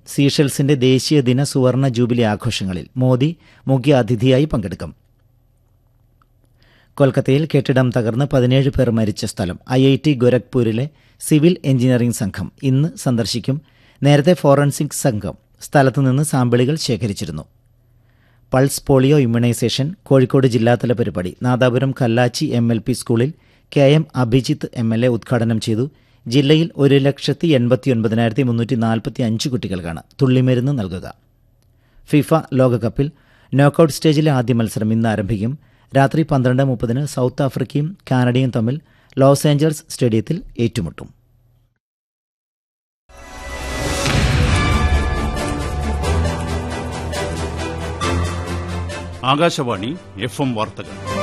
സീഷെൽസിന്റെ ദേശീയ ദിന സുവർണ ജൂബിലി ആഘോഷങ്ങളിൽ മോദി മുഖ്യ അതിഥിയായി പങ്കെടുക്കും കൊൽക്കത്തയിൽ കെട്ടിടം തകർന്ന് പതിനേഴ് പേർ മരിച്ച സ്ഥലം ഐ ഐ ടി ഗോരഖ്പൂരിലെ സിവിൽ എഞ്ചിനീയറിംഗ് സംഘം ഇന്ന് സന്ദർശിക്കും നേരത്തെ ഫോറൻസിക് സംഘം സ്ഥലത്തുനിന്ന് സാമ്പിളുകൾ ശേഖരിച്ചിരുന്നു പൾസ് പോളിയോ ഇമ്മ്യൂണൈസേഷൻ കോഴിക്കോട് ജില്ലാതല പരിപാടി Nadapuram Kallachi M L P സ്കൂളിൽ K M Abhijith M L A ഉദ്ഘാടനം ചെയ്തു ജില്ലയിൽ ഒരു ലക്ഷത്തി എൺപത്തി ഒൻപതിനായിരത്തി മുന്നൂറ്റി നാൽപ്പത്തി അഞ്ച് കുട്ടികൾക്കാണ് തുള്ളിമരുന്ന് നൽകുക ഫിഫ ലോകകപ്പിൽ നോക്കൌട്ട് സ്റ്റേജിലെ ആദ്യ മത്സരം ഇന്ന് ആരംഭിക്കും രാത്രി പന്ത്രണ്ട് മുപ്പതിന് സൗത്ത് ആഫ്രിക്കയും കാനഡയും തമ്മിൽ ലോസ് ഏഞ്ചൽസ് സ്റ്റേഡിയത്തിൽ ഏറ്റുമുട്ടും ആകാശവാണി എഫ് എം വാർത്തകൾ